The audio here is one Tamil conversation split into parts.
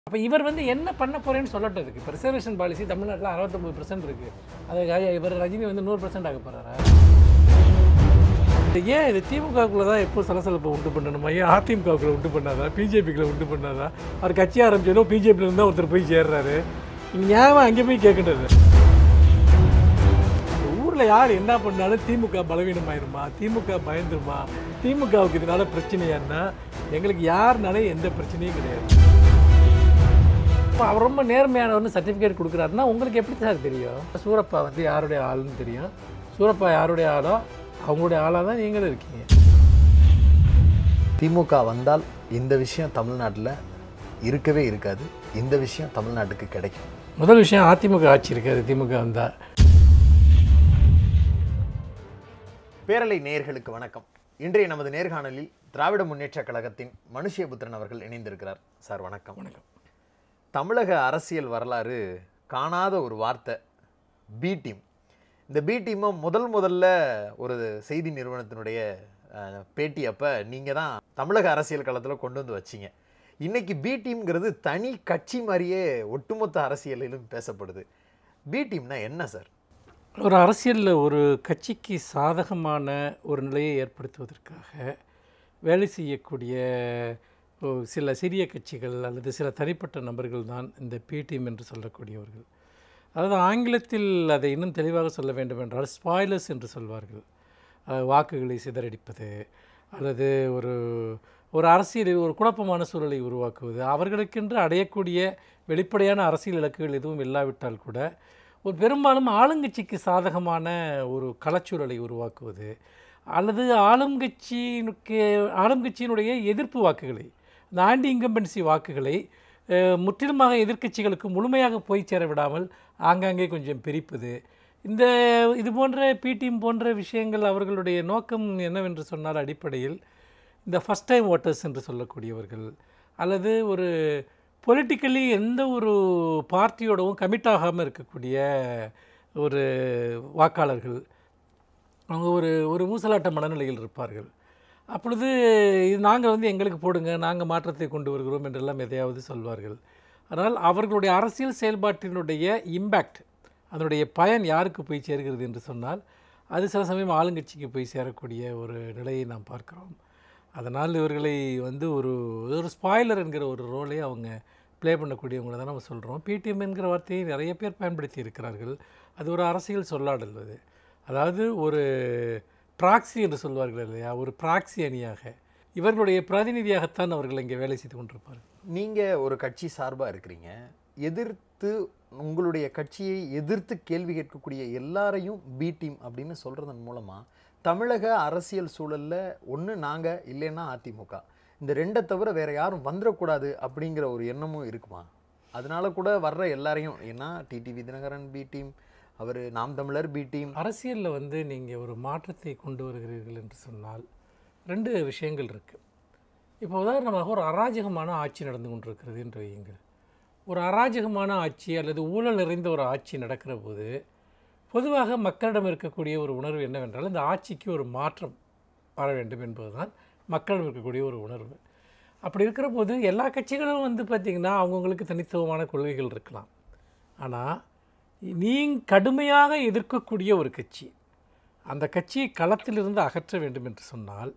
அப்போ இவர் வந்து என்ன பண்ண போறேன்னு சொல்லட்டும் இருக்கு இப்போ ரிசர்வேஷன் பாலிசி தமிழ்நாட்டில் அறுபத்தொம்பது பர்சன்ட் இருக்கு அதுக்காக இவர் ரஜினி வந்து நூறு பர்சன்ட் ஆக போறாரா ஏன் இது திமுகவுக்குள்ள தான் எப்போ சலசலப்பை உண்டு பண்ணணுமா ஏன் அதிமுகவுக்குள்ள உண்டு பண்ணாதா பிஜேபிக்குள்ள உண்டு பண்ணாதா அவர் கட்சி ஆரம்பிச்சதும் பிஜேபியில் இருந்தால் ஒருத்தர் போய் சேர்றாரு ஞாபகம் அங்கே போய் கேட்கின்றது ஊரில் யார் என்ன பண்ணாலும் திமுக பலவீனமாயிருமா திமுக பயந்துருமா திமுகவுக்கு இதனால பிரச்சனையான்னா எங்களுக்கு யாருனாலே எந்த பிரச்சனையும் கிடையாது இப்போ அவர் ரொம்ப நேர்மையானவர்னு சர்டிஃபிகேட் கொடுக்குறாருன்னா உங்களுக்கு எப்படி சார் தெரியும் சூரப்பா வந்து யாருடைய ஆளுன்னு தெரியும் சூரப்பா யாருடைய ஆளோ அவங்களுடைய ஆளாக தான் நீங்களும் இருக்கீங்க திமுக வந்தால் இந்த விஷயம் தமிழ்நாட்டில் இருக்கவே இருக்காது இந்த விஷயம் தமிழ்நாட்டுக்கு கிடைக்கும் முதல் விஷயம் அதிமுக ஆட்சி இருக்காது திமுக வந்தால் பேரலை நேயர்களுக்கு வணக்கம் இன்றைய நமது நேர்காணலில் திராவிட முன்னேற்றக் கழகத்தின் மனுஷியபுத்திரன் அவர்கள் இணைந்திருக்கிறார் சார் வணக்கம் வணக்கம் தமிழக அரசியல் வரலாறு காணாத ஒரு வார்த்தை பி டீம் இந்த பி டீமை முதல் முதல்ல ஒரு செய்தி நிறுவனத்தினுடைய அஹ், பேட்டி அப்போ நீங்கள் தான் தமிழக அரசியல் களத்தில் கொண்டு வந்து வச்சீங்க இன்னைக்கு பி டீம்ங்கிறது தனி கட்சி மாதிரியே ஒட்டுமொத்த அரசியலிலும் பேசப்படுது பி டீம்னா என்ன சார் ஒரு அரசியலில் ஒரு கட்சிக்கு சாதகமான ஒரு நிலையை ஏற்படுத்துவதற்காக வேலை செய்யக்கூடிய ஓ, சில சிறிய கட்சிகள் அல்லது சில தனிப்பட்ட நபர்கள் தான் இந்த பிடிஎம் என்று சொல்லக்கூடியவர்கள் அதாவது ஆங்கிலத்தில் அதை இன்னும் தெளிவாக சொல்ல வேண்டும் என்றால் ஸ்பாய்லர்ஸ் என்று சொல்வார்கள் அஹ், வாக்குகளை சிதறடிப்பது அல்லது ஒரு ஒரு அரசியலில் ஒரு குழப்பமான சூழலை உருவாக்குவது அவர்களுக்கென்று அடையக்கூடிய வெளிப்படையான அரசியல் இலக்குகள் எதுவும் இல்லாவிட்டால் கூட ஒரு பெரும்பாலும் ஆளுங்கட்சிக்கு சாதகமான ஒரு களச்சூழலை உருவாக்குவது அல்லது ஆளுங்கட்சியினுக்கு ஆளுங்கட்சியினுடைய எதிர்ப்பு வாக்குகளை இந்த ஆன்டி இன்கம்பன்சி வாக்குகளை அஹ், முற்றிலுமாக எதிர்க்கட்சிகளுக்கு முழுமையாக போய் சேர விடாமல் ஆங்காங்கே கொஞ்சம் பிரிப்பது இந்த இது போன்ற பிடிஎம் போன்ற விஷயங்கள் அவர்களுடைய நோக்கம் என்னவென்று சொன்னால் அடிப்படையில் இந்த ஃபஸ்ட் டைம் ஓட்டர்ஸ் என்று சொல்லக்கூடியவர்கள் அல்லது ஒரு பொலிட்டிக்கலி எந்த ஒரு பார்ட்டியோடவும் கமிட் ஆகாமல் இருக்கக்கூடிய ஒரு வாக்காளர்கள் அவங்க ஒரு ஒரு ஊசலாட்ட மனநிலையில் இருப்பார்கள் அப்பொழுது இது நாங்கள் வந்து எங்களுக்கு போடுங்க நாங்கள் மாற்றத்தை கொண்டு வருகிறோம் என்றெல்லாம் எதையாவது சொல்வார்கள் ஆனால் அவர்களுடைய அரசியல் செயல்பாட்டினுடைய இம்பேக்ட் அதனுடைய பயன் யாருக்கு போய் சேர்கிறது என்று சொன்னால் அது சில சமயம் ஆளுங்கட்சிக்கு போய் சேரக்கூடிய ஒரு நிலையை நாம் பார்க்கிறோம் அதனால் இவர்களை வந்து ஒரு ஒரு ஸ்பாய்லர் என்கிற ஒரு ரோலை அவங்க ப்ளே பண்ணக்கூடியவங்களை தான் நம்ம சொல்கிறோம் பிடிஎம் என்கிற வார்த்தையை நிறைய பேர் பயன்படுத்தி இருக்கிறார்கள் அது ஒரு அரசியல் சொல்லாடல் அது அதாவது ஒரு ப்ராக்சி என்று சொல்வார்கள் இல்லையா ஒரு ப்ராக்சி அணியாக இவர்களுடைய பிரதிநிதியாகத்தான் அவர்கள் இங்கே வேலை செய்து கொண்டிருப்பார்கள் நீங்கள் ஒரு கட்சி சார்பாக இருக்கிறீங்க எதிர்த்து உங்களுடைய கட்சியை எதிர்த்து கேள்வி கேட்கக்கூடிய எல்லாரையும் பி டீம் அப்படின்னு சொல்கிறதன் மூலமாக தமிழக அரசியல் சூழலில் ஒன்று நாங்கள் இல்லைன்னா அதிமுக இந்த ரெண்டை தவிர வேறு யாரும் வந்துடக்கூடாது அப்படிங்கிற ஒரு எண்ணமும் இருக்குமா அதனால கூட வர்ற எல்லாரையும் ஏன்னா டிடிவி தினகரன் பி டீம் அவர் நாம் தமிழர் பி டீம் அரசியலில் வந்து நீங்கள் ஒரு மாற்றத்தை கொண்டு வருகிறீர்கள் என்று சொன்னால் ரெண்டு விஷயங்கள் இருக்குது இப்போ உதாரணமாக ஒரு அராஜகமான ஆட்சி நடந்து கொண்டிருக்கிறது என்று வையுங்கள் ஒரு அராஜகமான ஆட்சி அல்லது ஊழல் நிறைந்த ஒரு ஆட்சி நடக்கிற போது பொதுவாக மக்களிடம் இருக்கக்கூடிய ஒரு உணர்வு என்னவென்றால் இந்த ஆட்சிக்கு ஒரு மாற்றம் வர வேண்டும் என்பதுதான் மக்களிடம் இருக்கக்கூடிய ஒரு உணர்வு அப்படி இருக்கிற போது எல்லா கட்சிகளும் வந்து பார்த்திங்கன்னா அவங்கவுங்களுக்கு தனித்துவமான கொள்கைகள் இருக்கலாம் ஆனால் நீ கடுமையாக எதிர்க்கக்கூடிய ஒரு கட்சி அந்த கட்சியை களத்திலிருந்து அகற்ற வேண்டும் என்று சொன்னால்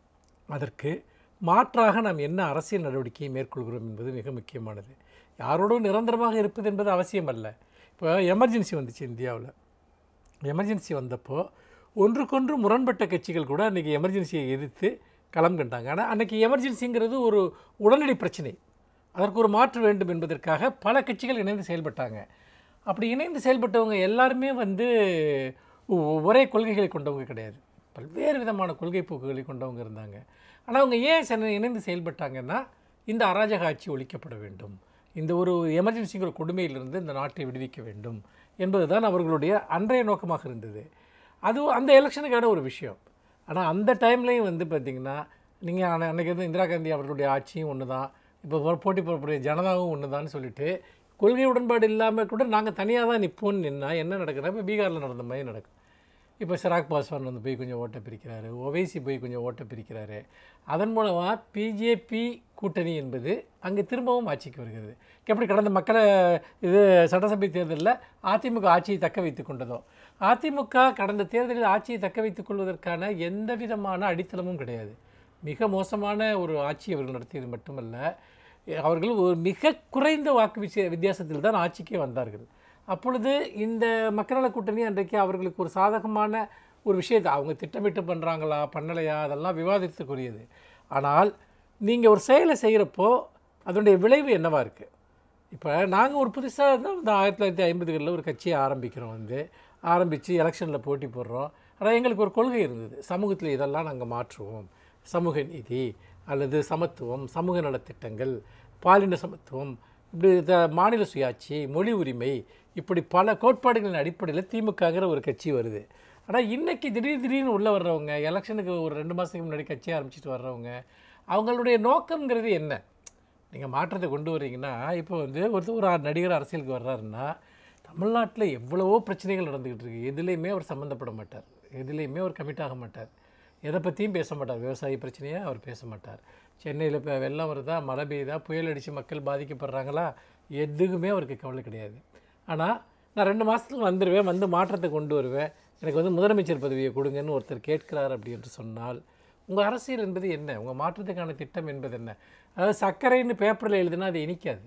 அதற்கு மாற்றாக நாம் என்ன அரசியல் நடவடிக்கையை மேற்கொள்கிறோம் என்பது மிக முக்கியமானது யாரோடும் நிரந்தரமாக இருப்பது என்பது அவசியம் அல்ல இப்போ எமர்ஜென்சி வந்துச்சு இந்தியாவில் எமர்ஜென்சி வந்தப்போ ஒன்றுக்கொன்று முரண்பட்ட கட்சிகள் கூட அன்றைக்கி எமர்ஜென்சியை எதிர்த்து களம் கண்டாங்க ஆனால் அன்றைக்கி எமர்ஜென்சிங்கிறது ஒரு உடனடி பிரச்சனை அதற்கு ஒரு மாற்று வேண்டும் என்பதற்காக பல கட்சிகள் இணைந்து செயல்பட்டாங்க அப்படி இணைந்து செயல்பட்டவங்க எல்லாருமே வந்து ஒ- ஒரே கொள்கைகளை கொண்டவங்க கிடையாது பல்வேறு விதமான கொள்கை போக்குகளை கொண்டவங்க இருந்தாங்க ஆனால் அவங்க ஏன் சென்னை இணைந்து செயல்பட்டாங்கன்னா இந்த அராஜக ஆட்சி ஒழிக்கப்பட வேண்டும் இந்த ஒரு எமர்ஜென்சிங்கிற கொடுமையிலிருந்து இந்த நாட்டை விடுவிக்க வேண்டும் என்பதுதான் அவர்களுடைய அன்றைய நோக்கமாக இருந்தது அது அந்த எலெக்ஷனுக்கான ஒரு விஷயம் ஆனால் அந்த டைம்லேயும் வந்து பார்த்திங்கன்னா நீங்கள் அன்றைக்கி வந்து இந்திரா காந்தி அவர்களுடைய ஆட்சியும் ஒன்று தான் இப்போ போட்டி போடக்கூடிய ஜனதாவும் ஒன்று தான் சொல்லிட்டு கொள்கை உடன்பாடு இல்லாமல் கூட நாங்கள் தனியாக தான் நிற்போம்னு நின்னா என்ன நடக்குதுன்னா இப்போ பீகாரில் நடந்த மாதிரி நடக்கும் இப்போ சிராக் பாஸ்வான் வந்து போய் கொஞ்சம் ஓட்டை பிரிக்கிறாரு ஒவைசி போய் கொஞ்சம் ஓட்டை பிரிக்கிறாரு அதன் மூலமாக பிஜேபி கூட்டணி என்பது அங்கே திரும்பவும் ஆட்சிக்கு வருகிறது எப்படி கடந்த மக்களை இது சட்டசபை தேர்தலில் அதிமுக ஆட்சியை தக்க வைத்துக் கொண்டதோ அதிமுக கடந்த தேர்தலில் ஆட்சியை தக்க வைத்துக் கொள்வதற்கான எந்த விதமான அடித்தளமும் கிடையாது மிக மோசமான ஒரு ஆட்சி அவர்கள் நடத்தியது மட்டுமல்ல அவர்கள் ஒரு மிக குறைந்த வாக்கு விஷய வித்தியாசத்தில் தான் ஆட்சிக்கே வந்தார்கள் அப்பொழுது இந்த மக்கள் நலக் கூட்டணி அன்றைக்கு அவர்களுக்கு ஒரு சாதகமான ஒரு விஷயத்தை அவங்க திட்டமிட்டு பண்ணுறாங்களா பண்ணலையா அதெல்லாம் விவாதித்துக்குரியது ஆனால் நீங்கள் ஒரு செயலை செய்கிறப்போ அதனுடைய விளைவு என்னவா இருக்குது இப்போ நாங்கள் ஒரு புதுசாக தான் வந்து ஆயிரத்தி தொள்ளாயிரத்தி ஐம்பதுகளில் ஒரு கட்சியை ஆரம்பிக்கிறோம் வந்து ஆரம்பித்து எலெக்ஷனில் போட்டி போடுறோம் ஆனால் எங்களுக்கு ஒரு கொள்கை இருந்தது சமூகத்தில் இதெல்லாம் நாங்கள் மாற்றுவோம் சமூக நீதி அல்லது சமத்துவம் சமூக நலத்திட்டங்கள் பாலின சமத்துவம் இப்படி இந்த மாநில சுயாட்சி மொழி உரிமை இப்படி பல கோட்பாடுகளின் அடிப்படையில் திமுகங்கிற ஒரு கட்சி வருது ஆனால் இன்னைக்கு திடீர் திடீர்னு உள்ளே வர்றவங்க எலெக்ஷனுக்கு ஒரு ரெண்டு மாதத்துக்கு முன்னாடி கட்சி ஆரம்பிச்சிட்டு வர்றவங்க அவங்களுடைய நோக்கம்ங்கிறது என்ன நீங்கள் மாற்றத்தை கொண்டு வர்றீங்கன்னா இப்போ வந்து ஒருத்தர் ஒரு நடிகர் அரசியலுக்கு வர்றாருன்னா தமிழ்நாட்டில் எவ்வளவோ பிரச்சனைகள் நடந்துக்கிட்டு இருக்கு எதுலேயுமே அவர் சம்மந்தப்பட மாட்டார் எதுலேயுமே அவர் கமிட் ஆக மாட்டார் எதை பற்றியும் பேச மாட்டார் விவசாய பிரச்சனையை அவர் பேச மாட்டார் சென்னையில் இப்போ வெள்ளம் வருதா மழை பெய்யுதா புயல் அடித்து மக்கள் பாதிக்கப்படுறாங்களா எதுக்குமே அவருக்கு கவலை கிடையாது ஆனால் நான் ரெண்டு மாதத்துக்கு வந்துடுவேன் வந்து மாற்றத்தை கொண்டு வருவேன் எனக்கு வந்து முதலமைச்சர் பதவியை கொடுங்கன்னு ஒருத்தர் கேட்கிறார் அப்படி என்று சொன்னால் உங்கள் அரசியல் என்பது என்ன உங்கள் மாற்றத்துக்கான திட்டம் என்பது என்ன அதாவது சர்க்கரைன்னு பேப்பரில் எழுதுனா அது இனிக்காது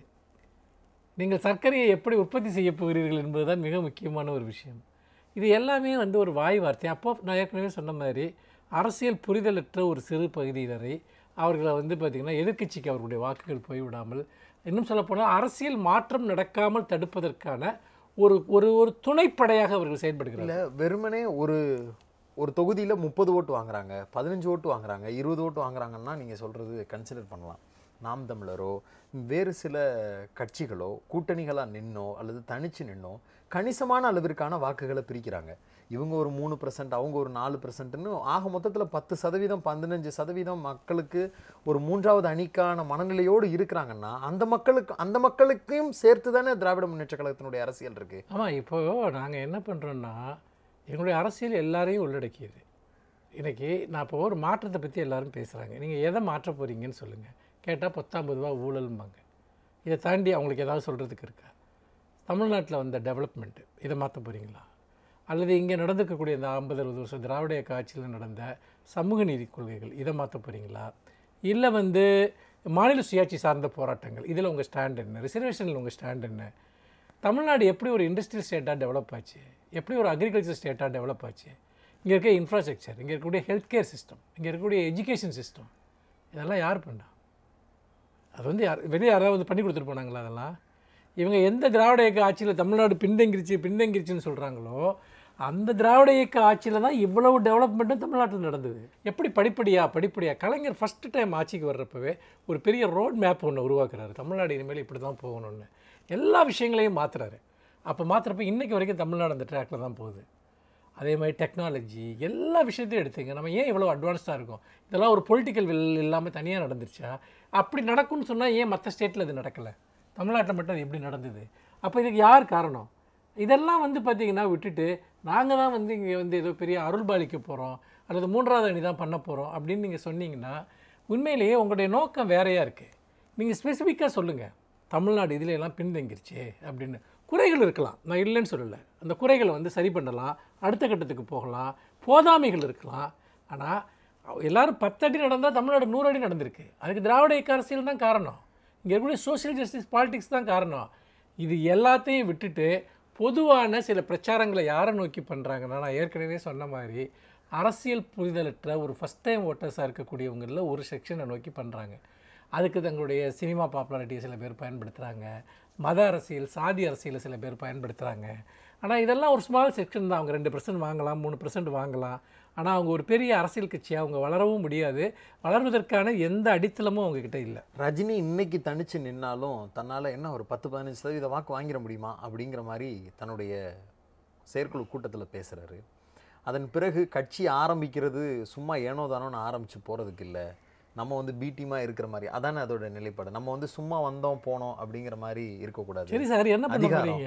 நீங்கள் சர்க்கரையை எப்படி உற்பத்தி செய்ய போகிறீர்கள் என்பதுதான் மிக முக்கியமான ஒரு விஷயம் இது எல்லாமே வந்து ஒரு வாய் வார்த்தை அப்போ நான் ஏற்கனவே சொன்ன மாதிரி அரசியல் புரிதலற்ற ஒரு சிறு பகுதியினரை அவர்களை வந்து பார்த்திங்கன்னா எதிர்க்கட்சிக்கு அவர்களுடைய வாக்குகள் போய்விடாமல் இன்னும் சொல்லப்போனால் அரசியல் மாற்றம் நடக்காமல் தடுப்பதற்கான ஒரு ஒரு ஒரு துணைப்படையாக அவர்கள் செயல்படுகிறார்கள் இல்ல வெறுமனே ஒரு ஒரு தொகுதியில முப்பது ஓட்டு வாங்குறாங்க பதினஞ்சு ஓட்டு வாங்குறாங்க இருபது ஓட்டு வாங்குறாங்கன்னா நீங்க சொல்றது கன்சிடர் பண்ணலாம் நாம் தமிழரோ வேறு சில கட்சிகளோ கூட்டணிகளா நின்னோ அல்லது தனிச்சு நின்னோ கணிசமான அளவிற்கான வாக்குகளை பிரிக்கிறாங்க இவங்க ஒரு மூணு பர்சன்ட் அவங்க ஒரு நாலு பர்சன்ட்னு ஆக மொத்தத்துல பத்து சதவீதம் பதினஞ்சு சதவீதம் மக்களுக்கு ஒரு மூன்றாவது அணிக்கான மனநிலையோடு இருக்கிறாங்கன்னா அந்த மக்களுக்கு அந்த மக்களுக்கும் சேர்த்து தானே திராவிட முன்னேற்ற கழகத்தினுடைய அரசியல் இருக்கு ஆமாம் இப்போ நாங்கள் என்ன பண்ணுறோன்னா எங்களுடைய அரசியல் எல்லாரையும் உள்ளடக்கியது இன்னைக்கு நான் இப்போ ஒரு மாற்றத்தை பற்றி எல்லாரும் பேசுகிறாங்க நீங்கள் எதை மாற்ற போகிறீங்கன்னு சொல்லுங்கள் கேட்டால் பத்தாம்பது ரூபா ஊழல்பாங்க இதை தாண்டி அவங்களுக்கு ஏதாவது சொல்கிறதுக்கு இருக்கா தமிழ்நாட்டில் வந்த டெவலப்மெண்ட்டு இதை மாற்ற போகிறீங்களா அல்லது இங்கே நடந்திருக்கக்கூடிய இந்த ஐம்பது அறுபது வருஷம் திராவிட இயக்க ஆட்சியில் நடந்த சமூக நீதி கொள்கைகள் இதை மாற்ற போகிறீங்களா இல்லை வந்து மாநில சுயாட்சி சார்ந்த போராட்டங்கள் இதில் உங்கள் ஸ்டாண்ட் என்ன ரிசர்வேஷனில் உங்கள் ஸ்டாண்ட் என்ன தமிழ்நாடு எப்படி ஒரு இண்டஸ்ட்ரியல் ஸ்டேட்டாக டெவலப் ஆச்சு எப்படி ஒரு அக்ரிகல்ச்சர் ஸ்டேட்டாக டெவலப் ஆச்சு இங்கே இருக்க இன்ஃப்ராஸ்ட்ரக்சர் இங்கே இருக்கக்கூடிய ஹெல்த் கேர் சிஸ்டம் இங்கே இருக்கக்கூடிய எஜுகேஷன் சிஸ்டம் இதெல்லாம் யார் பண்ணா அது வந்து யார் வெளியே யாராவது வந்து பண்ணி கொடுத்துட்டு போனாங்களா அதெல்லாம் இவங்க எந்த திராவிட இயக்க ஆட்சியில் தமிழ்நாடு பின்தங்கிருச்சு பின்தங்கிருச்சுன்னு சொல்கிறாங்களோ அந்த திராவிட இயக்க ஆட்சியில் தான் இவ்வளவு டெவலப்மெண்ட்டும் தமிழ்நாட்டில் நடந்தது எப்படி படிப்படியாக படிப்படியாக கலைஞர் ஃபஸ்ட்டு டைம் ஆட்சிக்கு வர்றப்பவே ஒரு பெரிய ரோட் மேப் ஒன்று உருவாக்குறாரு தமிழ்நாடு இனிமேல் இப்படி தான் போகணும்னு எல்லா விஷயங்களையும் மாற்றுறாரு அப்போ மாற்றுறப்ப இன்றைக்கி வரைக்கும் தமிழ்நாடு அந்த ட்ராக்கில் தான் போகுது அதே மாதிரி டெக்னாலஜி எல்லா விஷயத்தையும் எடுத்துங்க நம்ம ஏன் இவ்வளோ அட்வான்ஸ்டாக இருக்கோம் இதெல்லாம் ஒரு பொலிட்டிக்கல் வில் இல்லாமல் தனியாக நடந்துருச்சா அப்படி நடக்கும்னு சொன்னால் ஏன் மற்ற ஸ்டேட்டில் இது நடக்கலை தமிழ்நாட்டில் மட்டும் அது எப்படி நடந்தது அப்போ இதுக்கு யார் காரணம் இதெல்லாம் வந்து பார்த்திங்கன்னா விட்டுட்டு நாங்கள் தான் வந்து இங்கே வந்து ஏதோ பெரிய அருள்பாலிக்க போகிறோம் அல்லது மூன்றாவது அணி தான் பண்ண போகிறோம் அப்படின்னு நீங்கள் சொன்னீங்கன்னா உண்மையிலேயே உங்களுடைய நோக்கம் வேறையாக இருக்குது நீங்கள் ஸ்பெசிஃபிக்காக சொல்லுங்கள் தமிழ்நாடு இதுல எல்லாம் பின்தங்கிருச்சு அப்படின்னு குறைகள் இருக்கலாம் நான் இல்லைன்னு சொல்லலை அந்த குறைகளை வந்து சரி பண்ணலாம் அடுத்த கட்டத்துக்கு போகலாம் போதாமைகள் இருக்கலாம் ஆனால் எல்லாரும் பத்தடி நடந்தால் தமிழ்நாடு நூறு அடி நடந்திருக்கு அதுக்கு திராவிட இயக்க அரசியல் தான் காரணம் இங்கே இருக்கக்கூடிய சோஷியல் ஜஸ்டிஸ் பாலிடிக்ஸ் தான் காரணம் இது எல்லாத்தையும் விட்டுட்டு பொதுவான சில பிரச்சாரங்களை யாரை நோக்கி பண்ணுறாங்கன்னா நான் ஏற்கனவே சொன்ன மாதிரி அரசியல் புரிதலற்ற ஒரு ஃபஸ்ட் டைம் ஓட்டர்ஸாக இருக்கக்கூடியவங்களில் ஒரு செக்ஷனை நோக்கி பண்ணுறாங்க அதுக்கு தங்களுடைய சினிமா பாப்புலாரிட்டியை சில பேர் பயன்படுத்துகிறாங்க மத அரசியல் சாதி அரசியலை சில பேர் பயன்படுத்துகிறாங்க ஆனால் இதெல்லாம் ஒரு ஸ்மால் செக்ஷன் தான் அவங்க ரெண்டு பர்சன்ட் வாங்கலாம் மூணு பர்சன்ட் வாங்கலாம் ஆனால் அவங்க ஒரு பெரிய அரசியல் கட்சியாக அவங்க வளரவும் முடியாது வளர்வதற்கான எந்த அடித்தளமும் அவங்கக்கிட்ட இல்லை ரஜினி இன்னைக்கு தனிச்சு நின்னாலும் தன்னால என்ன ஒரு பத்து பதினஞ்சு சதவீத வாக்கு வாங்கிட முடியுமா அப்படிங்கிற மாதிரி தன்னுடைய செயற்குழு கூட்டத்துல பேசுறாரு அதன் பிறகு கட்சி ஆரம்பிக்கிறது சும்மா ஏனோ தானோன்னு ஆரம்பிச்சு போறதுக்கு இல்ல நம்ம வந்து பி டீமா இருக்கிற மாதிரி அதானே அதோட நிலைப்பாடு நம்ம வந்து சும்மா வந்தோம் போனோம் அப்படிங்கிற மாதிரி இருக்கக்கூடாது சரி சார் என்ன பண்ண அதிகாரம். போறீங்க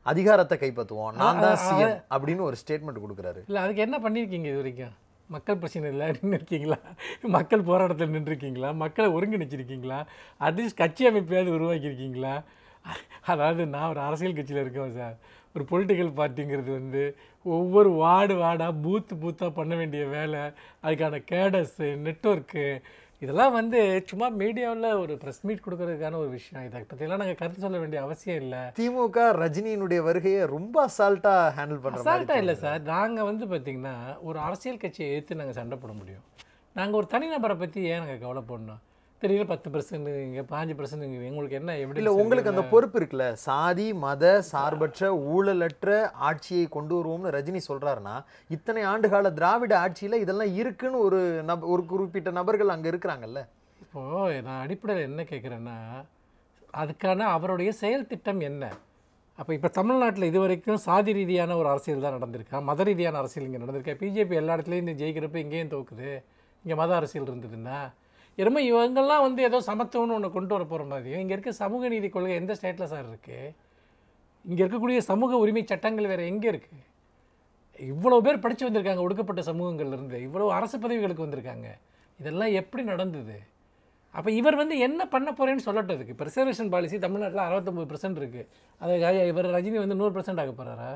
அதிகாரத்தை கைப்பற்றுவோம் நான் ஆ, தான் ஆ, சிஎம் அப்படின்னு ஒரு ஸ்டேட்மெண்ட் கொடுக்குறாரு இல்லை அதுக்கு என்ன பண்ணியிருக்கீங்க இது வரைக்கும் மக்கள் பிரச்சனை இல்லை நின்று இருக்கீங்களா மக்கள் போராட்டத்தில் நின்றுருக்கீங்களா மக்களை ஒருங்கிணைச்சிருக்கீங்களா அட்லீஸ்ட் கட்சி அமைப்பையாவது உருவாக்கியிருக்கீங்களா அதாவது நான் ஒரு அரசியல் கட்சியில் இருக்கேன் சார் ஒரு பொலிட்டிக்கல் பார்ட்டிங்கிறது வந்து ஒவ்வொரு வார்டு வார்டாக பூத்து பூத்தாக பண்ண வேண்டிய வேலை அதுக்கான கேடஸு நெட்ஒர்க்கு இதெல்லாம் வந்து சும்மா மீடியாவில் ஒரு ப்ரெஸ் மீட் கொடுக்கறதுக்கான ஒரு விஷயம் இதை பற்றிலாம் நாங்கள் கருத்து சொல்ல வேண்டிய அவசியம் இல்லை திமுக ரஜினியினுடைய வருகையை ரொம்ப அசால்ட்டா ஹேண்டில் பண்ற மாதிரி அசால்ட்டாக இல்லை சார் நாங்கள் வந்து பார்த்திங்கன்னா ஒரு அரசியல் கட்சியை எதிர்த்து நாங்கள் சண்டை போட முடியும் நாங்கள் ஒரு தனிநபரை பற்றி ஏன் நாங்கள் கவலைப்படணும் தெரியல பத்து பர்சன்ட் இங்கே பாஞ்சு பர்சன்ட் எங்களுக்கு என்ன எப்படி இல்ல உங்களுக்கு அந்த பொறுப்பு இருக்குல்ல சாதி மத சார்பற்ற ஊழலற்ற ஆட்சியை கொண்டு வருவோம்னு ரஜினி சொல்றாருன்னா இத்தனை ஆண்டுகால திராவிட ஆட்சியில இதெல்லாம் இருக்குன்னு ஒரு நப ஒரு குறிப்பிட்ட நபர்கள் அங்க இருக்கிறாங்கல்ல இப்போது நான் அடிப்படையில் என்ன கேட்குறேன்னா அதுக்கான அவருடைய செயல் திட்டம் என்ன அப்போ இப்போ தமிழ்நாட்டில் இது வரைக்கும் சாதி ரீதியான ஒரு அரசியல் தான் நடந்திருக்கா மத ரீதியான அரசியல் இங்கே நடந்திருக்கா பிஜேபி எல்லா இடத்துலையும் இந்த ஜெயிக்கிறப்ப இங்கேயும் தோக்குது இங்கே மத அரசியல் இருந்ததுன்னா என்னமோ இவங்கெல்லாம் வந்து ஏதோ சமத்துவம்னு ஒன்று கொண்டு வர போகிற மாதிரியும் இங்கே இருக்க சமூக நீதி கொள்கை எந்த ஸ்டேட்டில் சார் இருக்குது இங்கே இருக்கக்கூடிய சமூக உரிமை சட்டங்கள் வேறு எங்கே இருக்குது இவ்வளோ பேர் படித்து வந்திருக்காங்க ஒடுக்கப்பட்ட சமூகங்கள்ல இருந்து இவ்வளோ அரசு பதவிகளுக்கு வந்திருக்காங்க இதெல்லாம் எப்படி நடந்தது அப்போ இவர் வந்து என்ன பண்ண போறேன்னு சொல்லட்டும் இதுக்கு இப்போ ரிசர்வேஷன் பாலிசி தமிழ்நாட்டில் அறுபத்தொம்பது பர்சன்ட் இருக்குது அதை இவர் ரஜினி வந்து நூறு பர்சன்ட் ஆக போகிறாரா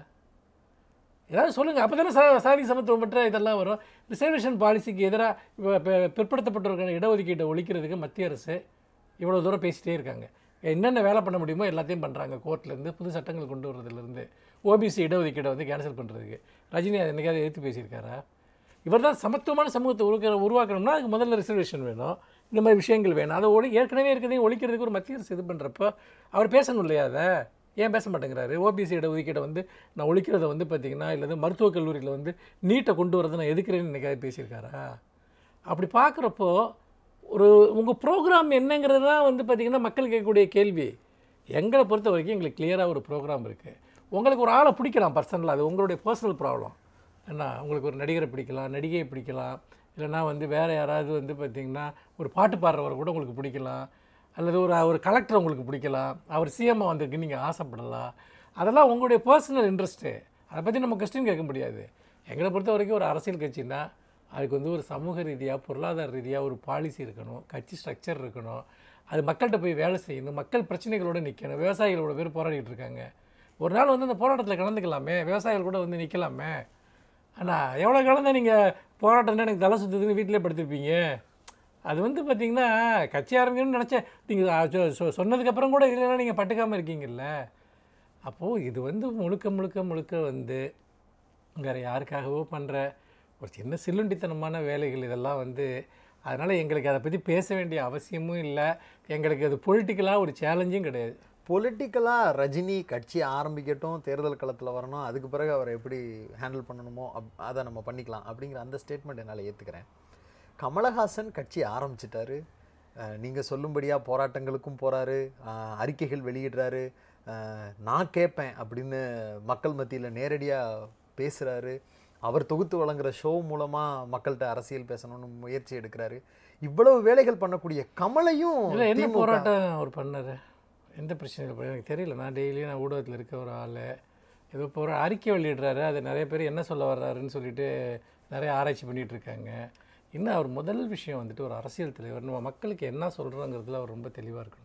ஏதாவது சொல்லுங்கள் அப்போ தானே சா சாதி சமத்துவம் மற்ற இதெல்லாம் வரும் ரிசர்வேஷன் பாலிசிக்கு எதிராக இப்போ பிற்படுத்தப்பட்டவர்கள் இடஒதுக்கீட்டை ஒழிக்கிறதுக்கு மத்திய அரசு இவ்வளோ தூரம் பேசிட்டே இருக்காங்க என்னென்ன வேலை பண்ண முடியுமோ எல்லாத்தையும் பண்ணுறாங்க கோர்ட்லேருந்து புது சட்டங்கள் கொண்டு வரதுலேருந்து ஓபிசி இடஒதுக்கீடை வந்து கேன்சல் பண்ணுறதுக்கு ரஜினி அதை என்னைக்காவது எதிர்த்து பேசியிருக்காரா இவர் தான் சமத்துவமான சமூகத்தை உருவாக்க உருவாக்கணும்னா அதுக்கு முதல்ல ரிசர்வேஷன் வேணும் இந்த மாதிரி விஷயங்கள் வேணும் அதை ஒளி ஏற்கனவே இருக்கிறதையும் ஒழிக்கிறதுக்கு ஒரு மத்திய அரசு இது பண்ணுறப்போ அவர் பேசணும் இல்லையா அதை ஏன் பேச மாட்டேங்கிறாரு ஓபிசி இடஒதுக்கீடை வந்து நான் ஒழிக்கிறத வந்து பார்த்தீங்கன்னா இல்லை மருத்துவக் கல்லூரியில் வந்து நீட்டை கொண்டு வரதை நான் எதுக்குறேன்னு என்னைக்காவது பேசியிருக்காரா அப்படி பார்க்குறப்போ ஒரு உங்கள் ப்ரோக்ராம் என்னங்கிறது தான் வந்து பார்த்திங்கன்னா மக்கள் கேட்கக்கூடிய கேள்வி எங்களை பொறுத்த வரைக்கும் எங்களுக்கு கிளியராக ஒரு ப்ரோக்ராம் இருக்குது உங்களுக்கு ஒரு ஆளை பிடிக்கலாம் பர்சனலாக அது உங்களுடைய பர்சனல் ப்ராப்ளம் என்ன உங்களுக்கு ஒரு நடிகரை பிடிக்கலாம் நடிகையை பிடிக்கலாம் இல்லைன்னா வந்து வேறு யாராவது வந்து பார்த்திங்கன்னா ஒரு பாட்டு பாடுறவரை கூட உங்களுக்கு பிடிக்கலாம் அல்லது ஒரு ஒரு கலெக்டர் உங்களுக்கு பிடிக்கலாம் அவர் சிஎம்மாக வந்திருக்கு நீங்கள் ஆசைப்படலாம் அதெல்லாம் உங்களுடைய பர்சனல் இன்ட்ரெஸ்ட்டு அதை பற்றி நம்ம கொஸ்டின் கேட்க முடியாது எங்களை பொறுத்த வரைக்கும் ஒரு அரசியல் கட்சின்னா அதுக்கு வந்து ஒரு சமூக ரீதியாக பொருளாதார ரீதியாக ஒரு பாலிசி இருக்கணும் கட்சி ஸ்ட்ரக்சர் இருக்கணும் அது மக்கள்கிட்ட போய் வேலை செய்யணும் மக்கள் பிரச்சனைகளோடு நிற்கணும் விவசாயிகளோட பேர் போராடிட்டு இருக்காங்க ஒரு நாள் வந்து அந்த போராட்டத்தில் கலந்துக்கலாமே விவசாயிகள் கூட வந்து நிற்கலாமே ஆனால் எவ்வளோ காலம் தான் நீங்கள் போராட்டம்னா எனக்கு தலை சுற்றுதுன்னு வீட்டிலே படுத்திருப்பீங்க அது வந்து பார்த்தீங்கன்னா கட்சி ஆரம்பிக்கணும்னு நினச்சேன் நீங்கள் சொன்னதுக்கப்புறம் கூட இதெல்லாம் நீங்கள் பட்டுக்காமல் இருக்கீங்கல்ல அப்போது இது வந்து முழுக்க முழுக்க முழுக்க வந்து வேறு யாருக்காகவோ பண்ணுற ஒரு சின்ன சில்லுண்டித்தனமான வேலைகள் இதெல்லாம் வந்து அதனால் எங்களுக்கு அதை பற்றி பேச வேண்டிய அவசியமும் இல்லை எங்களுக்கு அது பொலிட்டிக்கலாக ஒரு சேலஞ்சும் கிடையாது பொலிட்டிக்கலா ரஜினி கட்சி ஆரம்பிக்கட்டும் தேர்தல் களத்துல வரணும் அதுக்கு பிறகு அவரை எப்படி ஹேண்டில் பண்ணணுமோ அப் அதை நம்ம பண்ணிக்கலாம் அப்படிங்கிற அந்த ஸ்டேட்மெண்ட் என்னால் ஏற்றுக்கிறேன் கமலஹாசன் கட்சி ஆரம்பிச்சிட்டாரு அஹ், நீங்க சொல்லும்படியா போராட்டங்களுக்கும் போறாரு அஹ், அறிக்கைகள் வெளியிடுறாரு அஹ், நான் கேட்பேன் அப்படின்னு மக்கள் மத்தியில நேரடியா பேசுறாரு அவர் தொகுத்து வழங்குற ஷோ மூலமா மக்கள்கிட்ட அரசியல் பேசணும்னு முயற்சி எடுக்கிறாரு இவ்வளவு வேலைகள் பண்ணக்கூடிய கமலையும் இல்லை என்ன திமுக போராட்டம் அவர் பண்ணார் எந்த பிரச்சனையில் பண்ண எனக்கு தெரியல நான் டெய்லியும் நான் ஊடகத்தில் இருக்க ஒரு ஆள் ஏதோ இப்போ ஒரு அறிக்கை வெளியிடுறாரு அது நிறைய பேர் என்ன சொல்ல வர்றாருன்னு சொல்லிட்டு நிறைய ஆராய்ச்சி பண்ணிட்டு இருக்காங்க இன்னும் அவர் முதல் விஷயம் வந்துட்டு ஒரு அரசியல் தலைவர் நம்ம மக்களுக்கு என்ன சொல்கிறோங்கிறதுல அவர் ரொம்ப தெளிவாக இருக்கணும்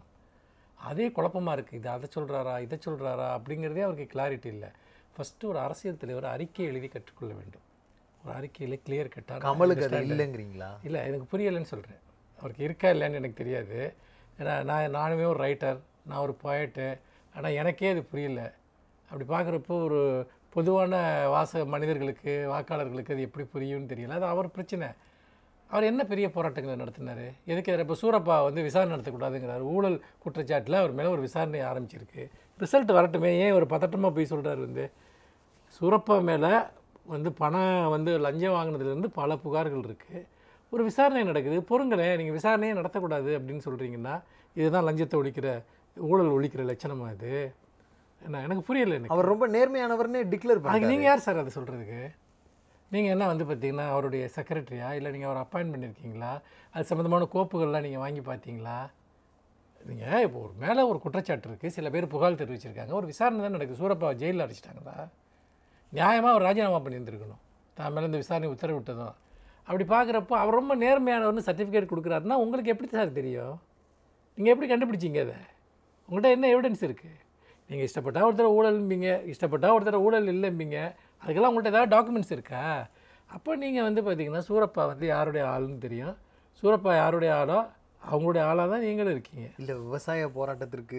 அதே குழப்பமாக இருக்குது இது அதை சொல்கிறாரா இதை சொல்கிறாரா அப்படிங்கிறதே அவருக்கு கிளாரிட்டி இல்லை ஃபஸ்ட்டு ஒரு அரசியல் தலைவர் அறிக்கை எழுதி கற்றுக்கொள்ள வேண்டும் ஒரு அறிக்கையில் கிளியர் கட்டாக கமலுக்கு அது இல்லைங்கிறீங்களா இல்லை எனக்கு புரியலைன்னு சொல்கிறேன் அவருக்கு இருக்கா இல்லைன்னு எனக்கு தெரியாது ஏன்னா நான் நானுமே ஒரு ரைட்டர் நான் ஒரு போயட்டு ஆனால் எனக்கே அது புரியல அப்படி பார்க்குறப்போ ஒரு பொதுவான வாச மனிதர்களுக்கு வாக்காளர்களுக்கு அது எப்படி புரியும்னு தெரியல அது அவர் பிரச்சனை அவர் என்ன பெரிய போராட்டங்களை நடத்தினார் எதுக்கு இப்போ சூரப்பா வந்து விசாரணை நடத்தக்கூடாதுங்கிறார் ஊழல் குற்றச்சாட்டில் அவர் மேலே ஒரு விசாரணை ஆரம்பிச்சிருக்கு ரிசல்ட் வரட்டுமே ஏன் ஒரு பதட்டமாக போய் சொல்கிறாரு வந்து சூரப்பா மேலே வந்து பணம் வந்து லஞ்சம் வாங்கினதுலேருந்து பல புகார்கள் இருக்குது ஒரு விசாரணை நடக்குது பொறுங்களேன் நீங்கள் விசாரணையே நடத்தக்கூடாது அப்படின்னு சொல்கிறீங்கன்னா இதுதான் லஞ்சத்தை ஒழிக்கிற ஊழல் ஒழிக்கிற லட்சணமா இது என்ன எனக்கு புரியல எனக்கு அவர் ரொம்ப நேர்மையானவர்னே டிக்ளேர் அதுக்கு பண்ணாரு நீங்கள் யார் சார் அதை சொல்கிறதுக்கு நீங்கள் என்ன வந்து பார்த்தீங்கன்னா அவருடைய செக்ரட்டரியா இல்லை நீங்கள் அவர் அப்பாயின்ட் பண்ணியிருக்கீங்களா அது சம்மந்தமான கோப்புகள்லாம் நீங்கள் வாங்கி பார்த்தீங்களா நீங்கள் இப்போ ஒரு மேலே ஒரு குற்றச்சாட்டு இருக்குது சில பேர் புகார் தெரிவிச்சிருக்காங்க ஒரு விசாரணை தான் நடக்குது சூரப்பா ஜெயிலில் அடிச்சிட்டாங்களா நியாயமாக அவர் ராஜினாமா பண்ணியிருந்திருக்கணும் தான் மேலே இந்த விசாரணை உத்தரவிட்டதும் அப்படி பார்க்குறப்போ அவர் ரொம்ப நேர்மையானவர்னு சர்டிஃபிகேட் கொடுக்குறாருன்னா உங்களுக்கு எப்படி சார் தெரியும் நீங்கள் எப்படி கண்டுபிடிச்சீங்க அதை உங்கள்கிட்ட என்ன எவிடன்ஸ் இருக்குது நீங்கள் இஷ்டப்பட்டா ஒருத்தர் ஊழல்ம்பீங்க இஷ்டப்பட்டா ஒருத்தர் ஊழல் இல்லைம்பீங்க அதுக்கெல்லாம் உங்கள்கிட்ட ஏதாவது டாக்குமெண்ட்ஸ் இருக்கா அப்போ நீங்கள் வந்து பார்த்தீங்கன்னா சூரப்பா வந்து யாருடைய ஆளுன்னு தெரியும் சூரப்பா யாருடைய ஆளோ அவங்களுடைய ஆளாக தான் நீங்களும் இருக்கீங்க இல்ல விவசாய போராட்டத்திற்கு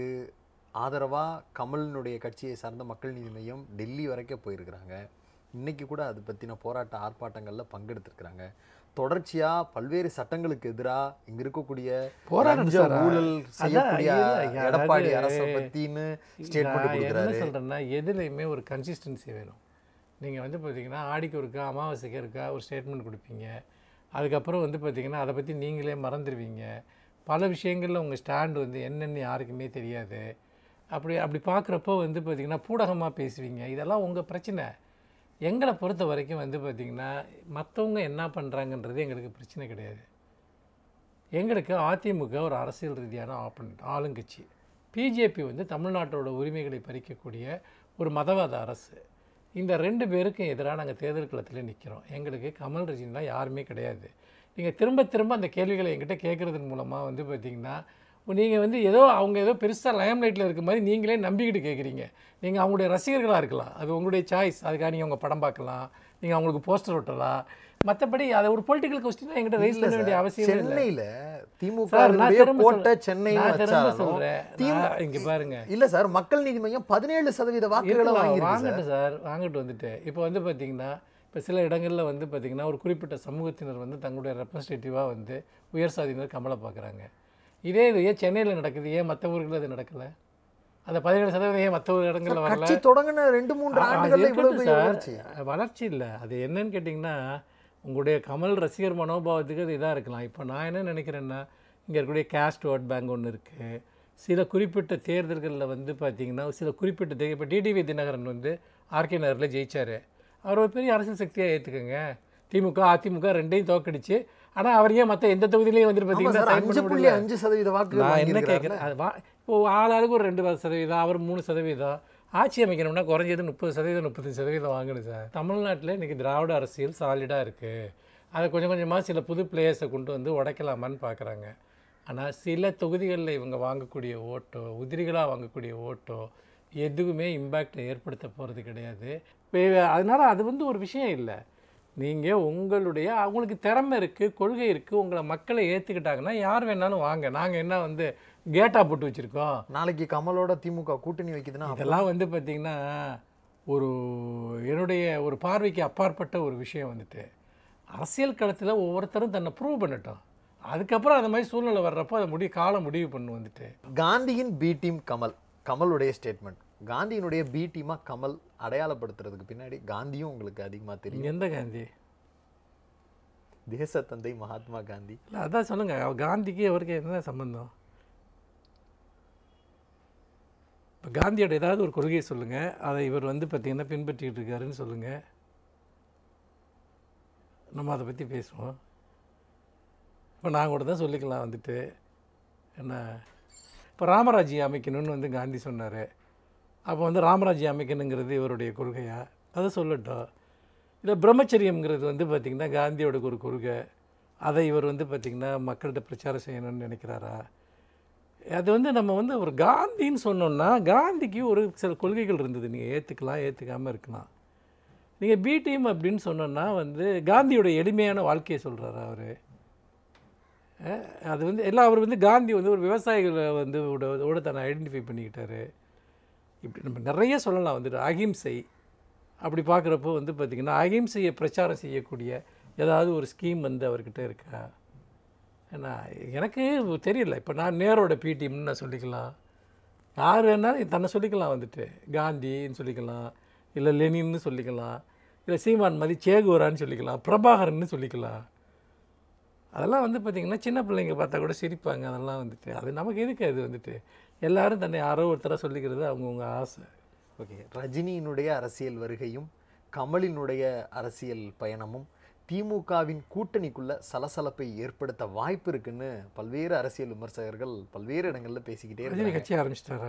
ஆதரவா கமலினுடைய கட்சியை சார்ந்த மக்கள் நீதி மையம் டெல்லி வரைக்கும் போயிருக்கிறாங்க இன்னைக்கு கூட அது பத்தின போராட்ட ஆர்ப்பாட்டங்கள்ல பங்கெடுத்திருக்கிறாங்க தொடர்ச்சியா பல்வேறு சட்டங்களுக்கு எதிரா இங்க இருக்கக்கூடிய போராட்டம் லஞ்ச சார். ஊழல் அதான் செய்யக்கூடிய இது, அதாவது எடப்பாடி அரசை பத்தின்னு ஸ்டேட்மெண்ட் நான் என்ன கொடுக்குறாரு சொல்கிறேன்னா எதுலையுமே ஒரு கன்சிஸ்டன்சி வேணும் நீங்கள் வந்து பார்த்தீங்கன்னா ஆடிக்கு ஒருக்கா அமாவாசைக்கு இருக்கா ஒரு ஸ்டேட்மெண்ட் கொடுப்பீங்க அதுக்கப்புறம் வந்து பார்த்தீங்கன்னா அதை பற்றி நீங்களே மறந்துடுவீங்க பல விஷயங்களில் உங்கள் ஸ்டாண்ட் வந்து என்னென்னு யாருக்குமே தெரியாது அப்படி அப்படி பார்க்குறப்போ வந்து பார்த்தீங்கன்னா பூடகமாக பேசுவீங்க இதெல்லாம் உங்கள் பிரச்சனை எங்களை பொறுத்த வரைக்கும் வந்து பார்த்திங்கன்னா மற்றவங்க என்ன பண்ணுறாங்கன்றது எங்களுக்கு பிரச்சனை கிடையாது எங்களுக்கு அதிமுக ஒரு அரசியல் ரீதியான ஆப்பனண்ட் ஆளுங்கட்சி பிஜேபி வந்து தமிழ்நாட்டோட உரிமைகளை பறிக்கக்கூடிய ஒரு மதவாத அரசு இந்த ரெண்டு பேருக்கும் எதிராக நாங்கள் தேர்தல் களத்தில் நிற்கிறோம் எங்களுக்கு கமல் ரஜினிலாம் யாருமே கிடையாது நீங்கள் திரும்ப திரும்ப அந்த கேள்விகளை என்கிட்ட கேட்குறதன் மூலமாக வந்து பார்த்தீங்கன்னா நீங்கள் வந்து ஏதோ அவங்க ஏதோ பெருசாக லயம் லைட்டில் இருக்க மாதிரி நீங்களே நம்பிக்கிட்டு கேட்குறீங்க நீங்கள் அவங்களுடைய ரசிகர்களாக இருக்கலாம் அது உங்களுடைய சாய்ஸ் அதுக்காக நீங்கள் உங்கள் படம் பார்க்கலாம் நீங்கள் அவங்களுக்கு போஸ்டர் ஒட்டலாம் மற்றபடி அதை ஒரு பொலிட்டிக்கல் கொஸ்டினாக என்கிட்ட ரைஸ் பண்ண வேண்டிய அவசியம் இல்லை சென்னையில திமுக சார், நான் திரும்ப கோட்டை சொல்றேன். சென்னை நான் திரும்ப வச்சாலும் சொல்றேன். திமு- நான் இங்க பாருங்க இல்ல சார் மக்கள் நீதி மையம் பதினேழு சதவீத வாக்குகளை இருக்கலாம், வாங்கியிருக்கு சார் வாங்கட்டும் சார் வாங்கிட்டு வந்துட்டு இப்போ வந்து பார்த்தீங்கன்னா இப்போ சில இடங்களில் வந்து பார்த்தீங்கன்னா ஒரு குறிப்பிட்ட சமூகத்தினர் வந்து தங்களுடைய ரெப்ரஸன்டேட்டிவாக வந்து உயர் சாதியினர் கமலை பார்க்குறாங்க இதே இது ஏன் சென்னையில் நடக்குது ஏன் மற்ற ஊர்களில் அது நடக்கலை அந்த பதினேழு சதவீதம் ஏன் மற்ற ஒரு இடங்களில் வரல கட்சி தொடங்கின ரெண்டு மூன்று ஆ, அது ஆண்டுகள்ல இவ்வளவு இருக்கட்டும் பெரிய சார். வளர்ச்சி வளர்ச்சி இல்லை அது என்னன்னு கேட்டிங்கன்னா உங்களுடைய கமல் ரசிகர் மனோபாவத்துக்கு அது இதாக இருக்கலாம் இப்போ நான் என்ன நினைக்கிறேன்னா இங்கே இருக்கக்கூடிய கேஸ்ட் ஓட் பேங்க் ஒன்று இருக்குது சில குறிப்பிட்ட தேர்தல்களில் வந்து பார்த்தீங்கன்னா சில குறிப்பிட்ட தே இப்போ டிடிவி தினகரன் வந்து ஆர்கே நகரில் ஜெயிச்சார் அவர் ஒரு பெரிய அரசியல் சக்தியாக ஏற்றுக்கங்க திமுக அதிமுக ரெண்டையும் தோக்கடிச்சு ஆனால் அவர் ஏன் மற்ற எந்த தொகுதியிலையும் வந்துட்டு ஆமா பார்த்தீங்கன்னா சார் sign பண்ண அஞ்சு புள்ளி முடியல. அஞ்சு சதவீத வாக்குகள் நான் என்ன வாங்கியிருக்கிறாருல. கேட்குறேன் அது வா இப்போ ஆளாளுக்கு ஒரு ரெண்டு சதவீதம் அவர் மூணு சதவீதம் ஆட்சி அமைக்கணும்னா குறைஞ்சது முப்பது சதவீதம் முப்பத்தஞ்சு சதவீதம் வாங்கணும் சார் தமிழ்நாட்டில் இன்றைக்கி திராவிட அரசியல் சாலிடாக இருக்குது அதை கொஞ்சம் கொஞ்சமாக சில புது பிளேயர்ஸை கொண்டு வந்து உடைக்கலாமான்னு பார்க்குறாங்க ஆனால் சில தொகுதிகளில் இவங்க வாங்கக்கூடிய ஓட்டோ உதிரிகளாக வாங்கக்கூடிய ஓட்டோ எதுவுமே இம்பேக்ட் ஏற்படுத்த போகிறது கிடையாது அதனால் அது வந்து ஒரு விஷயம் இல்லை நீங்கள் உங்களுடைய அவங்களுக்கு திறமை இருக்குது கொள்கை இருக்குது உங்களை மக்களை ஏற்றுக்கிட்டாங்கன்னா யார் வேணாலும் வாங்க நாங்கள் என்ன வந்து கேட்டாக போட்டு வச்சுருக்கோம் நாளைக்கு கமலோட திமுக கூட்டணி வைக்குதுன்னா அப்ப- இதெல்லாம் வந்து பார்த்திங்கன்னா ஒரு என்னுடைய ஒரு பார்வைக்கு அப்பாற்பட்ட ஒரு விஷயம் வந்துட்டு அரசியல் களத்தில் ஒவ்வொருத்தரும் தன்னை ப்ரூவ் பண்ணட்டும் அதுக்கப்புறம் அந்த மாதிரி சூழ்நிலை வர்றப்போ அதை முடிவு காலம் முடிவு பண்ணு வந்துட்டு காந்தியின் பி டீம் கமல் கமலுடைய ஸ்டேட்மெண்ட் காந்தியினுடைய பி டீமா கமல் அடையாளப்படுத்துறதுக்கு பின்னாடி காந்தியும் உங்களுக்கு அதிகமா தெரியும் இங்க எந்த காந்தி தேசத்தந்தை மகாத்மா காந்தி இல்லை அதான் சொல்லுங்கள் காந்திக்கு அவருக்கு என்ன சம்பந்தம் இப்போ காந்தியோட ஏதாவது ஒரு கொள்கையை சொல்லுங்கள் அதை இவர் வந்து பார்த்திங்கன்னா பின்பற்றிட்டு இருக்காருன்னு சொல்லுங்கள் நம்ம அதை பற்றி பேசுவோம் இப்போ நான் கூட தான் சொல்லிக்கலாம் வந்துட்டு என்ன இப்போ ராமராஜ்யம் அமைக்கணும்னு வந்து காந்தி சொன்னார் அப்போ வந்து ராமராஜ்யம் அமைக்கணுங்கிறது இவருடைய கொள்கையா அதை சொல்லட்டும் இல்லை பிரம்மச்சரியம்ங்கிறது வந்து பார்த்திங்கன்னா காந்தியோட ஒரு கொள்கை அதை இவர் வந்து பார்த்திங்கன்னா மக்கள்கிட்ட பிரச்சாரம் செய்யணும்னு நினைக்கிறாரா அது வந்து நம்ம வந்து ஒரு காந்தின்னு சொன்னோம்னா காந்திக்கு ஒரு சில கொள்கைகள் இருந்தது நீங்கள் ஏற்றுக்கலாம் ஏற்றுக்காமல் இருக்கலாம் நீங்கள் பி டீம் அப்படின்னு சொன்னோன்னா வந்து காந்தியோட எளிமையான வாழ்க்கையை சொல்கிறாரா அவர் அது வந்து எல்லாம் அவர் வந்து காந்தி வந்து ஒரு விவசாயிகளை வந்து ஓட- ஓட தன்னை ஐடென்டிஃபை பண்ணிக்கிட்டாரு இப்படி நம்ம நிறைய சொல்லலாம் வந்துட்டு அகிம்சை அப்படி பார்க்குறப்போ வந்து பார்த்திங்கன்னா அகிம்சையை பிரச்சாரம் செய்யக்கூடிய ஏதாவது ஒரு ஸ்கீம் வந்து அவர்கிட்ட இருக்கா ஏன்னா எனக்கு தெரியல இப்போ நான் நேரோட பிடிஎம்னு நான் சொல்லிக்கலாம் யார் வேணாலும் தன்னை சொல்லிக்கலாம் வந்துட்டு காந்தின்னு சொல்லிக்கலாம் இல்லை லெனின்னு சொல்லிக்கலாம் இல்லை சீமான் மாதிரி சேகுவரான்னு சொல்லிக்கலாம் பிரபாகரன்னு சொல்லிக்கலாம் அதெல்லாம் வந்து பார்த்திங்கன்னா சின்ன பிள்ளைங்க பார்த்தா கூட சிரிப்பாங்க அதெல்லாம் வந்துட்டு அது நமக்கு எதுக்கு அது வந்துட்டு எல்லாரும் தன்னை யாரோ ஒருத்தராக சொல்லிக்கிறது அவங்கவுங்க ஆசை ஓகே ரஜினியினுடைய அரசியல் வருகையும் கமலினுடைய அரசியல் பயணமும் திமுகவின் கூட்டணிக்குள்ள சலசலப்பை ஏற்படுத்த வாய்ப்பு இருக்குன்னு பல்வேறு அரசியல் விமர்சகர்கள் பல்வேறு இடங்கள்ல பேசிக்கிட்டே ரஜினி இருக்காங்க கட்சி ஆரம்பிச்சிட்டாரா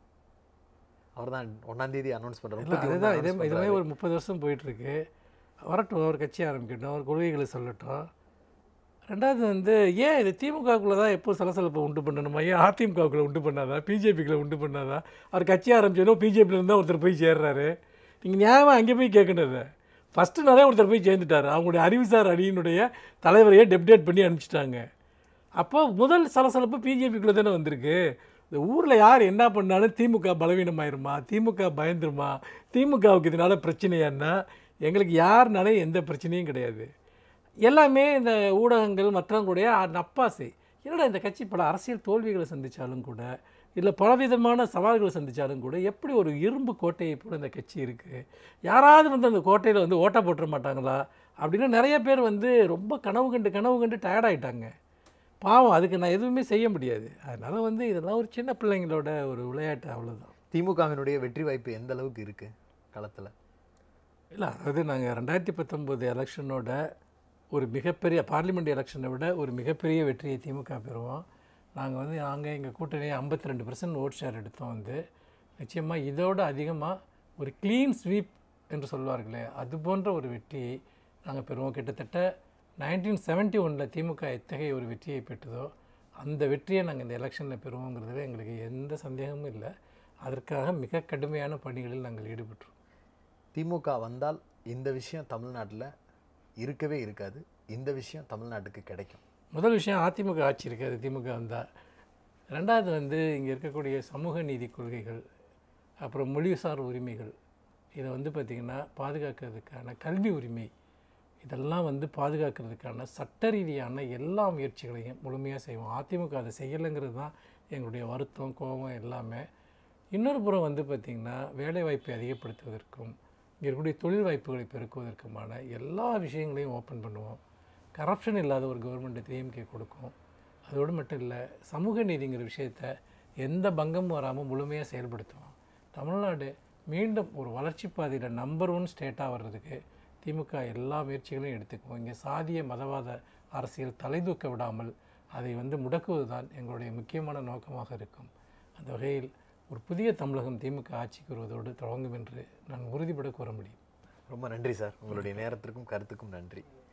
அவர் தான் ஒன்னாம் தேதி அனௌன்ஸ் இல்லை பண்றாரு அதுதான் இதே இதே மாதிரி ஒரு முப்பது வருஷம் போயிட்டுருக்கு வரட்டும் அவர் கட்சி ஆரம்பிக்கட்டும் அவர் கொள்கைகளை சொல்லட்டும் ரெண்டாவது வந்து ஏன் இது திமுகக்குள்ளே தான் எப்போ சலசலப்பை உண்டு பண்ணணுமா ஏன் அதிமுகவுக்குள்ள உண்டு பண்ணாதா பிஜேபிக்குள்ள உண்டு பண்ணாதா அவர் கட்சி ஆரம்பிச்சோன்னா பிஜேபியிலேருந்து தான் ஒருத்தர் போய் சேர்றாரு நீங்கள் நியாயமாக அங்கே போய் கேட்கணுது ஃபஸ்ட்டு நாளே ஒருத்தர் போய் சேர்ந்துட்டார் அவங்களுடைய அறிவுசார் அணியினுடைய தலைவரையே டெப்டேட் பண்ணி அனுப்பிச்சிட்டாங்க அப்போ முதல் சலசலப்பு பிஜேபிக்குள்ளே தானே வந்திருக்கு இந்த ஊரில் யார் என்ன பண்ணாலும் திமுக பலவீனமாயிருமா திமுக பயந்துருமா திமுகவுக்கு இதனால பிரச்சனையான்னா எங்களுக்கு யாருனாலும் எந்த பிரச்சனையும் கிடையாது எல்லாமே இந்த ஊடகங்கள் மற்றவங்களுடைய நப்பாசை என்னடா இந்த கட்சி பல அரசியல் தோல்விகளை சந்தித்தாலும் கூட இல்லை பலவிதமான சவால்களை சந்தித்தாலும் கூட எப்படி ஒரு இரும்பு கோட்டையை போல இந்த கட்சி இருக்குது யாராவது வந்து அந்த கோட்டையில் வந்து ஓட்ட போட்டுற மாட்டாங்களா அப்படின்னு நிறைய பேர் வந்து ரொம்ப கனவு கண்டு கனவு கண்டு டயர்டாயிட்டாங்க பாவம் அதுக்கு நான் எதுவுமே செய்ய முடியாது அதனால் வந்து இதெல்லாம் ஒரு சின்ன பிள்ளைங்களோட ஒரு விளையாட்டு அவ்வளோதான் திமுகவினுடைய வெற்றி வாய்ப்பு எந்த அளவுக்கு இருக்கு களத்துல இல்லை அதாவது நாங்கள் ரெண்டாயிரத்தி பத்தொம்போது எலெக்ஷனோட ஒரு மிகப்பெரிய பார்லிமெண்ட் எலெக்ஷனை விட ஒரு மிகப்பெரிய வெற்றியை திமுக பெறுவோம் நாங்கள் வந்து நாங்கள் எங்கள் கூட்டணி ஐம்பத்தி ரெண்டு பர்சன்ட் ஓட் ஷேர் எடுத்தோம் வந்து நிச்சயமாக இதோட அதிகமாக ஒரு க்ளீன் ஸ்வீப் என்று சொல்வார்களே அது போன்ற ஒரு வெற்றியை நாங்கள் பெறுவோம் கிட்டத்தட்ட நைன்டீன் செவன்ட்டி ஒனில் திமுக எத்தகைய ஒரு வெற்றியை பெற்றதோ அந்த வெற்றியை நாங்கள் இந்த எலெக்ஷனில் பெறுவோங்கிறதுல எங்களுக்கு எந்த சந்தேகமும் இல்லை அதற்காக மிக கடுமையான பணிகளில் நாங்கள் ஈடுபட்டோம் திமுக வந்தால் இந்த விஷயம் தமிழ்நாட்டுல இருக்கவே இருக்காது இந்த விஷயம் தமிழ்நாட்டுக்கு கிடைக்கும் முதல் விஷயம் அதிமுக ஆட்சி இருக்காது திமுக வந்தால் ரெண்டாவது வந்து இங்கே இருக்கக்கூடிய சமூக நீதி கொள்கைகள் அப்புறம் மொழிசார் உரிமைகள் இதை வந்து பார்த்திங்கன்னா பாதுகாக்கிறதுக்கான கல்வி உரிமை இதெல்லாம் வந்து பாதுகாக்கிறதுக்கான சட்ட ரீதியான எல்லா முயற்சிகளையும் முழுமையாக செய்வோம் அதிமுக அதை செய்யலைங்கிறது தான் எங்களுடைய வருத்தம் கோபம் எல்லாமே இன்னொரு புறம் வந்து பார்த்திங்கன்னா வேலைவாய்ப்பை அதிகப்படுத்துவதற்கும் இங்கே இருக்கக்கூடிய தொழில் வாய்ப்புகளை பெருக்குவதற்குமான எல்லா விஷயங்களையும் ஓப்பன் பண்ணுவோம் கரப்ஷன் இல்லாத ஒரு கவர்மெண்ட்டை டிஎம்கே கொடுக்கும் அதோடு மட்டும் இல்லை சமூக நீதிங்கிற விஷயத்த எந்த பங்கமும் வராமல் முழுமையாக செயல்படுத்துவோம் தமிழ்நாடு மீண்டும் ஒரு வளர்ச்சி பாதையில் நம்பர் ஒன் ஸ்டேட்டாக வர்றதுக்கு திமுக எல்லா முயற்சிகளையும் எடுத்துக்குவோம் இங்கே சாதிய மதவாத அரசியல் தலைதூக்க விடாமல் அதை வந்து முடக்குவது தான் எங்களுடைய முக்கியமான நோக்கமாக இருக்கும் அந்த வகையில் ஒரு புதிய தமிழகம் திமுக ஆட்சிக்கு வருவதோடு தொடங்கும் என்று நான் உறுதிபட கூற முடியும் ரொம்ப நன்றி சார் உங்களுடைய நேரத்திற்கும் கருத்துக்கும் நன்றி